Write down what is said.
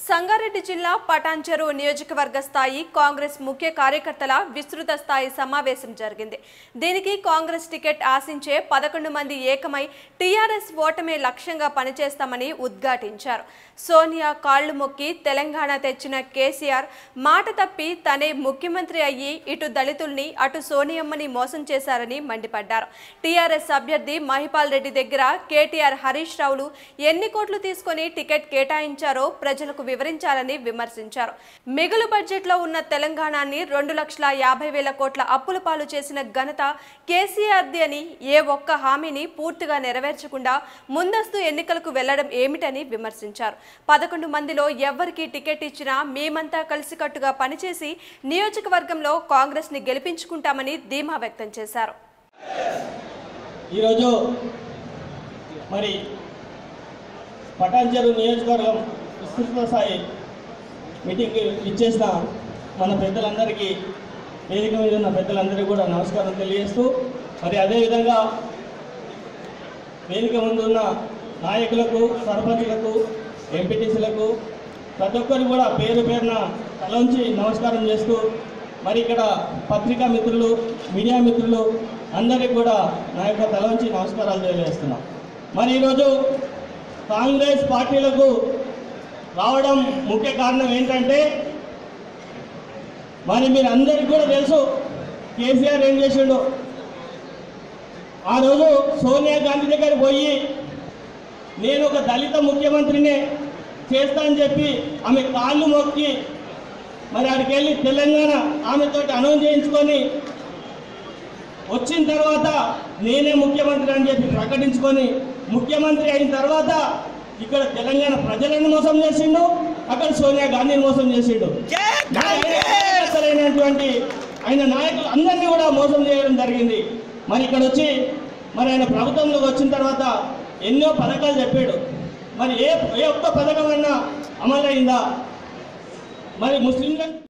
సంగారెడ్డి జిల్లా పటాన్చెరు నియోజకవర్గ స్థాయి కాంగ్రెస్ ముఖ్య కార్యకర్తల విస్తృత స్థాయి సమావేశం జరిగింది దీనికి కాంగ్రెస్ టికెట్ ఆశించే పదకొండు మంది ఏకమై టీఆర్ఎస్ ఓటమే లక్ష్యంగా పనిచేస్తామని ఉద్ఘాటించారు సోనియా కాళ్లు మొక్కి తెలంగాణ తెచ్చిన కేసీఆర్ మాట తప్పి తనే ముఖ్యమంత్రి అయ్యి ఇటు దళితుల్ని అటు సోనియమ్మని మోసం చేశారని మండిపడ్డారు టీఆర్ఎస్ అభ్యర్థి మహిపాల్ రెడ్డి దగ్గర కేటీఆర్ హరీష్ రావులు ఎన్ని కోట్లు తీసుకొని టికెట్ కేటాయించారో ప్రజలకు వివరించాలని విమర్శించారు మిగులు బడ్జెట్లో ఉన్న తెలంగాణని రెండు లక్షల యాభై వేల కోట్ల అప్పుల పాలు చేసిన ఘనత కేసీఆర్ది అని ఏ ఒక్క హామీని పూర్తిగా నెరవేర్చకుండా ముందస్తు ఎన్నికలకు వెళ్లడం ఏమిటని విమర్శించారు పదకొండు మందిలో ఎవ్వరికి టికెట్ ఇచ్చినా మేమంతా కలిసికట్టుగా పనిచేసి నియోజకవర్గంలో కాంగ్రెస్ ని గెలిపించుకుంటామని ధీమా వ్యక్తం చేశారు ఈరోజు మరి పటాన్చెరు నియోజకవర్గం విస్తృత స్థాయి మీటింగ్కి ఇచ్చేసిన మన పెద్దలందరికీ వేదిక మీద ఉన్న పెద్దలందరికీ కూడా నమస్కారం తెలియజేస్తూ మరి అదేవిధంగా వేదిక ముందు ఉన్న నాయకులకు సర్పంచులకు ఎంపీటీసీలకు ప్రతి ఒక్కరు కూడా పేరు పేరున తలంచి నమస్కారం చేస్తూ మరి ఇక్కడ పత్రికా మిత్రులు మీడియా మిత్రులు అందరికీ కూడా నా యొక్క తలంచి నమస్కారాలు తెలియజేస్తున్నాం మరి ఈరోజు కాంగ్రెస్ పార్టీలకు రావడం ముఖ్య కారణం ఏంటంటే మరి మీరు అందరికీ కూడా తెలుసు కేసీఆర్ ఏం చేసిండు ఆ రోజు సోనియా గాంధీ దగ్గరికి పోయి నేను ఒక దళిత ముఖ్యమంత్రినే చేస్తా అని చెప్పి ఆమె కాళ్ళు మొక్కి మరి ఆడికి వెళ్ళి తెలంగాణ ఆమెతోటి అనౌన్స్ చేయించుకొని వచ్చిన తర్వాత నేనే ముఖ్యమంత్రి అని చెప్పి ప్రకటించుకొని ముఖ్యమంత్రి అయిన తర్వాత ఇక్కడ తెలంగాణ ప్రజలను మోసం చేసిండు అక్కడ సోనియా గాంధీని మోసం చేసిండు అసలైనటువంటి ఆయన నాయకులు అందరినీ కూడా మోసం చేయడం జరిగింది మరి ఇక్కడ వచ్చి మరి ఆయన ప్రభుత్వంలోకి వచ్చిన తర్వాత ఎన్నో పథకాలు చెప్పాడు మరి ఏ ఏ ఒక్క పథకం అన్నా అమలైందా మరి ముస్లింలకు